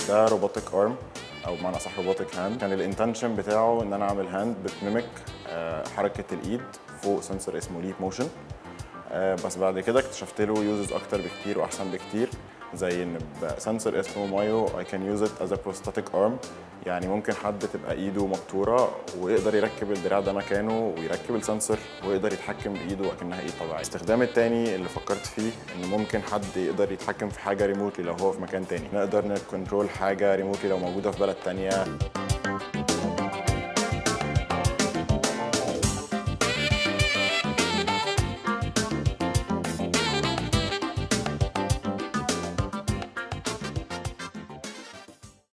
ده روبوتك ارم او بمعنى اصح روبوتك هاند كان الانتنشن بتاعه ان انا اعمل هاند بتميمك آه، حركه الايد فوق سنسور اسمه ليب موشن بس بعد كده اكتشفت له يوزز اكتر بكتير واحسن بكتير زي ان بسنسور اسمه مايو اي كان يوز ات از بروستاتيك ارم يعني ممكن حد تبقى ايده مقطوره ويقدر يركب الدراع ده مكانه ويركب السنسور ويقدر يتحكم بايده وكانها ايد طبيعيه الاستخدام التاني اللي فكرت فيه ان ممكن حد يقدر يتحكم في حاجه ريموتلي لو هو في مكان تاني نقدر نكنترول حاجه ريموتلي لو موجوده في بلد تانيه